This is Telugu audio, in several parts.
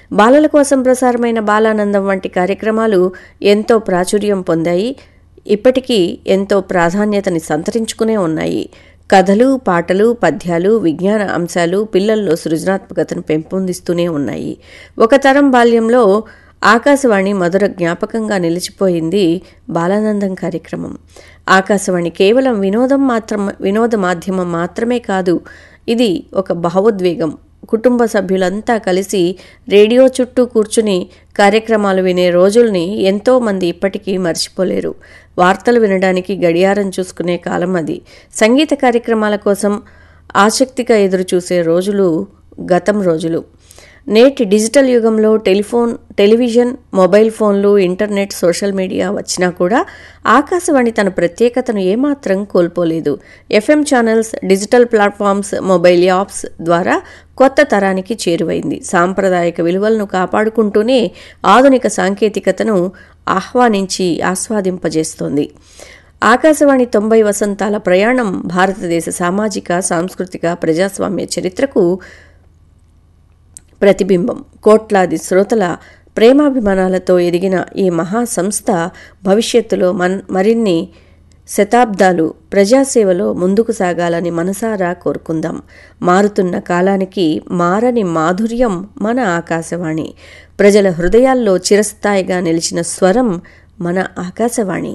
బాలల కోసం ప్రసారమైన బాలానందం వంటి కార్యక్రమాలు ఎంతో ప్రాచుర్యం పొందాయి ఇప్పటికీ ఎంతో ప్రాధాన్యతని సంతరించుకునే ఉన్నాయి కథలు పాటలు పద్యాలు విజ్ఞాన అంశాలు పిల్లల్లో సృజనాత్మకతను పెంపొందిస్తూనే ఉన్నాయి ఒక తరం బాల్యంలో ఆకాశవాణి మధుర జ్ఞాపకంగా నిలిచిపోయింది బాలానందం కార్యక్రమం ఆకాశవాణి కేవలం వినోదం మాత్రం వినోద మాధ్యమం మాత్రమే కాదు ఇది ఒక భావోద్వేగం కుటుంబ సభ్యులంతా కలిసి రేడియో చుట్టూ కూర్చుని కార్యక్రమాలు వినే రోజుల్ని ఎంతో మంది ఇప్పటికీ మర్చిపోలేరు వార్తలు వినడానికి గడియారం చూసుకునే కాలం అది సంగీత కార్యక్రమాల కోసం ఆసక్తిగా ఎదురుచూసే రోజులు గతం రోజులు నేటి డిజిటల్ యుగంలో టెలిఫోన్ టెలివిజన్ మొబైల్ ఫోన్లు ఇంటర్నెట్ సోషల్ మీడియా వచ్చినా కూడా ఆకాశవాణి తన ప్రత్యేకతను ఏమాత్రం కోల్పోలేదు FM channels digital platforms mobile apps ద్వారా కొత్త తరానికి చేరువైంది సాంప్రదాయక విలువలను కాపాడుకుంటూనే ఆధునిక సాంకేతికతను ఆహ్వానించి ఆస్వాదింపజేస్తోంది ఆకాశవాణి తొంభై వసంతాల ప్రయాణం భారతదేశ సామాజిక సాంస్కృతిక ప్రజాస్వామ్య చరిత్రకు ప్రతిబింబం కోట్లాది శ్రోతల ప్రేమాభిమానాలతో ఎదిగిన ఈ మహా సంస్థ భవిష్యత్తులో మన్ మరిన్ని శతాబ్దాలు ప్రజాసేవలో ముందుకు సాగాలని మనసారా కోరుకుందాం మారుతున్న కాలానికి మారని మాధుర్యం మన ఆకాశవాణి ప్రజల హృదయాల్లో చిరస్థాయిగా నిలిచిన స్వరం మన ఆకాశవాణి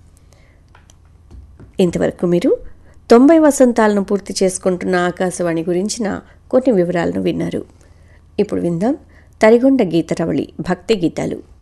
ఇంతవరకు మీరు తొంభై వసంతాలను పూర్తి చేసుకుంటున్న ఆకాశవాణి గురించిన కొన్ని వివరాలను విన్నారు ఇప్పుడు విందాం తరిగొండ గీతరవళి భక్తి గీతాలు